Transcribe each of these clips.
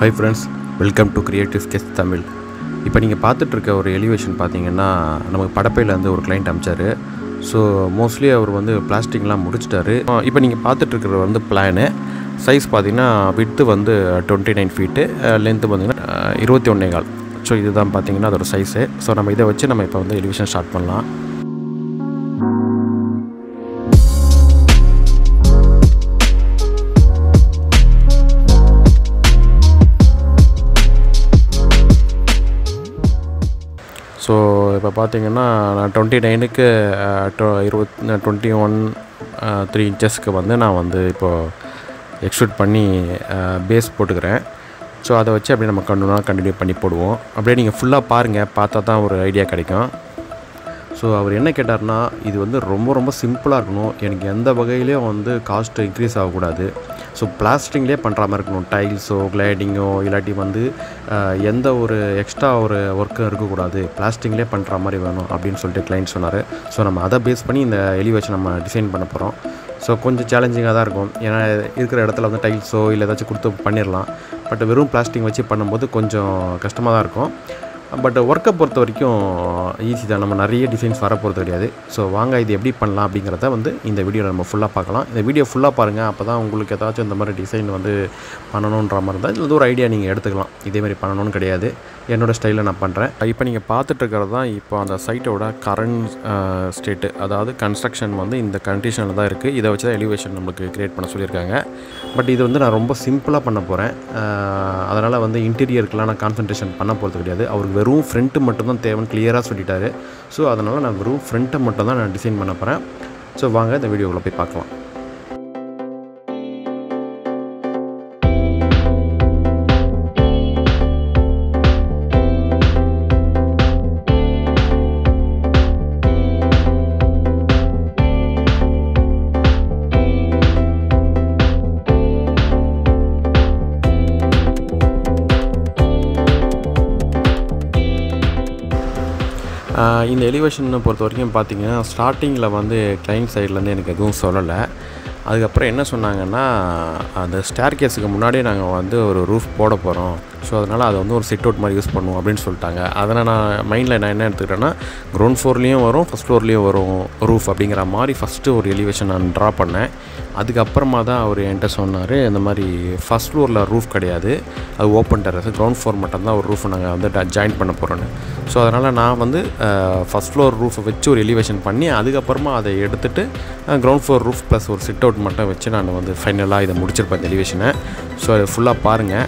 high friends welcome to creative sketch Tamil இப்போ நீங்கள் பார்த்துட்டு இருக்க ஒரு எலிவேஷன் பார்த்தீங்கன்னா நமக்கு படப்பையிலேருந்து ஒரு கிளைண்ட் அமிச்சார் ஸோ மோஸ்ட்லி அவர் வந்து பிளாஸ்டிக்லாம் முடிச்சிட்டாரு இப்போ நீங்கள் பார்த்துட்டு இருக்கிற வந்து பிளானு சைஸ் பார்த்தீங்கன்னா வித்து வந்து டுவெண்ட்டி நைன் ஃபீட்டு லென்த்து பார்த்தீங்கன்னா இருபத்தி ஒன்றே கால் ஸோ இதுதான் பார்த்தீங்கன்னா அதோட சைஸு ஸோ நம்ம இதை வச்சு நம்ம இப்போ வந்து எலிவேஷன் ஸ்டார்ட் பண்ணலாம் ஸோ இப்போ பார்த்தீங்கன்னா நான் டுவெண்ட்டி நைனுக்கு இருபத் டுவெண்ட்டி ஒன் த்ரீ இன்ச்சஸ்க்கு வந்து நான் வந்து இப்போது எக்ஸ்ட்ரூட் பண்ணி பேஸ் போட்டுக்கிறேன் ஸோ அதை வச்சு அப்படியே நம்ம கண்டினியூ கண்டினியூ பண்ணி போடுவோம் அப்படியே நீங்கள் ஃபுல்லாக பாருங்கள் பார்த்தா தான் ஒரு ஐடியா கிடைக்கும் ஸோ அவர் என்ன கேட்டார்னா இது வந்து ரொம்ப ரொம்ப சிம்பிளாக இருக்கணும் எனக்கு எந்த வகையிலையும் வந்து காஸ்ட் இன்க்ரீஸ் ஆகக்கூடாது ஸோ பிளாஸ்டிங்லேயே பண்ணுற மாதிரி இருக்கணும் டைல்ஸோ கிளைடிங்கோ இல்லாட்டி வந்து எந்த ஒரு எக்ஸ்ட்ரா ஒரு ஒர்க்கும் இருக்கக்கூடாது பிளாஸ்டிங்லேயே பண்ணுற மாதிரி வேணும் அப்படின்னு சொல்லிட்டு கிளைண்ட் சொன்னார் ஸோ நம்ம அதை பேஸ் பண்ணி இந்த எலிவேஷன் நம்ம டிசைன் பண்ண போகிறோம் ஸோ கொஞ்சம் சேலஞ்சிங்காக தான் இருக்கும் ஏன்னா இருக்கிற இடத்துல வந்து டைல்ஸோ இல்லை ஏதாச்சும் கொடுத்து பண்ணிடலாம் பட் வெறும் பிளாஸ்டிக் வச்சு பண்ணும்போது கொஞ்சம் கஷ்டமாக தான் இருக்கும் பட் ஒர்க்கை பொறுத்த வரைக்கும் ஈஸி தான் நம்ம நிறைய டிசைன்ஸ் வர போகிறது கிடையாது ஸோ வாங்க இது எப்படி பண்ணலாம் அப்படிங்கிறத வந்து இந்த வீடியோவில் நம்ம ஃபுல்லாக பார்க்கலாம் இந்த வீடியோ ஃபுல்லாக பாருங்கள் அப்போ தான் உங்களுக்கு ஏதாச்சும் இந்த மாதிரி டிசைன் வந்து பண்ணணுன்ற மாதிரி இருந்தால் இது ஒரு ஐடியா நீங்கள் எடுத்துக்கலாம் இதேமாதிரி பண்ணணும்னு கிடையாது என்னோடய ஸ்டைலில் நான் பண்ணுறேன் இப்போ நீங்கள் பார்த்துட்டு இருக்கிறது தான் இப்போ அந்த சைட்டோட கரண்ட் ஸ்டேட்டு அதாவது கன்ஸ்ட்ரக்ஷன் வந்து இந்த கண்டிஷனில் தான் இருக்குது இதை வச்சு தான் எலிவேஷன் நம்மளுக்கு க்ரியேட் பண்ண சொல்லியிருக்காங்க பட் இது வந்து நான் ரொம்ப சிம்பிளாக பண்ண போகிறேன் அதனால் வந்து இன்டீரியருக்கெலாம் நான் கான்சன்ட்ரேஷன் பண்ண போகிறது கிடையாது அவருக்கு வெறும் ஃப்ரண்ட்டு மட்டும்தான் தேவைன்னு கிளியராக சொல்லிட்டாரு ஸோ அதனால் நான் வெறும் ஃப்ரண்ட்டை மட்டும் தான் நான் டிசைன் பண்ண போகிறேன் ஸோ வாங்க இந்த வீடியோவில் போய் பார்க்கலாம் இந்த எலிவேஷனை பொறுத்த வரைக்கும் பார்த்தீங்கன்னா ஸ்டார்டிங்கில் வந்து கிளைண்ட் சைட்லேருந்து எனக்கு எதுவும் சொல்லலை அதுக்கப்புறம் என்ன சொன்னாங்கன்னா அந்த ஸ்டேர் கேஸுக்கு முன்னாடியே நாங்கள் வந்து ஒரு ரூஃப் போட போகிறோம் ஸோ அதனால் அதை வந்து ஒரு சிட் அவுட் மாதிரி யூஸ் பண்ணுவோம் அப்படின்னு சொல்லிட்டாங்க அதனால் நான் மைண்டில் நான் என்ன எடுத்துக்கிட்டேன்னா க்ரௌண்ட் ஃப்ளோர்லேயும் வரும் ஃபஸ்ட் ஃப்ளோர்லேயும் வரும் ரூஃப் அப்படிங்கிற மாதிரி ஃபஸ்ட்டு ஒரு எலிவேஷன் நான் ட்ரா பண்ணேன் அதுக்கப்புறமா தான் அவர் என்கிட்ட சொன்னார் இந்த மாதிரி ஃபஸ்ட் ஃப்ளோரில் ரூஃப் கிடையாது அது ஓப்பன் டெரஸ் கிரவுண்ட் ஃப்ளோர் மட்டும்தான் ஒரு ரூஃப் நாங்கள் வந்து ஜாயின் பண்ண போகிறோன்னு ஸோ அதனால் நான் வந்து ஃபஸ்ட் ஃப்ளோர் ரூஃபை வச்சு ஒரு எலிவேஷன் பண்ணி அதுக்கப்புறமா அதை எடுத்துகிட்டு கிரவுண்ட் ஃப்ளோர் ரூஃப் ப்ளஸ் ஒரு சிட் அவுட் மட்டும் வச்சு நான் வந்து ஃபைனலாக இதை முடிச்சிருப்பேன் இந்த எலிவேஷனை ஸோ அதை ஃபுல்லாக பாருங்கள்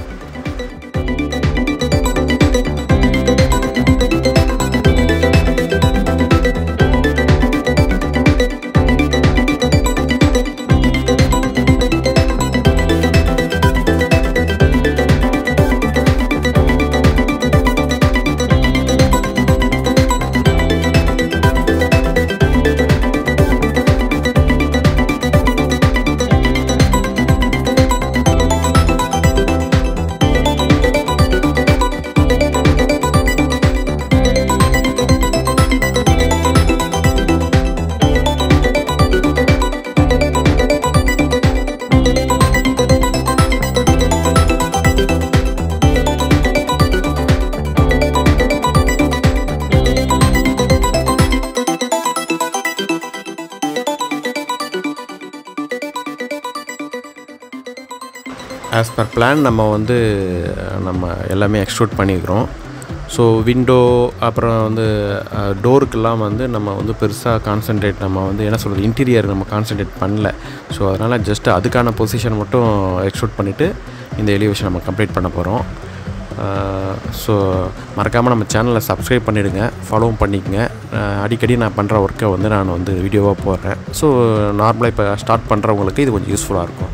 ஆஸ் பர் பிளான் நம்ம வந்து நம்ம எல்லாமே எக்ஸ்ட்ரூட் பண்ணிக்கிறோம் ஸோ விண்டோ அப்புறம் வந்து டோருக்கெல்லாம் வந்து நம்ம வந்து பெருசாக கான்சன்ட்ரேட் நம்ம வந்து என்ன சொல்கிறது இன்டீரியர் நம்ம கான்சன்ட்ரேட் பண்ணல ஸோ அதனால் ஜஸ்ட் அதுக்கான பொசிஷன் மட்டும் எக்ஸ்ட்ரூட் பண்ணிவிட்டு இந்த எலிவேஷன் நம்ம கம்ப்ளீட் பண்ண போகிறோம் ஸோ மறக்காமல் நம்ம சேனலை சப்ஸ்கிரைப் பண்ணிவிடுங்க ஃபாலோவும் பண்ணிக்கங்க அடிக்கடி நான் பண்ணுற ஒர்க்கை வந்து நான் வந்து வீடியோவாக போடுறேன் ஸோ நார்மலாக இப்போ ஸ்டார்ட் பண்ணுறவங்களுக்கு இது கொஞ்சம் யூஸ்ஃபுல்லாக இருக்கும்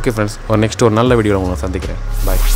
ஓகே ஃப்ரெண்ட்ஸ் ஒரு நெக்ஸ்ட் ஒரு நல்ல வீடியோவில் உங்களை சந்திக்கிறேன் பாய்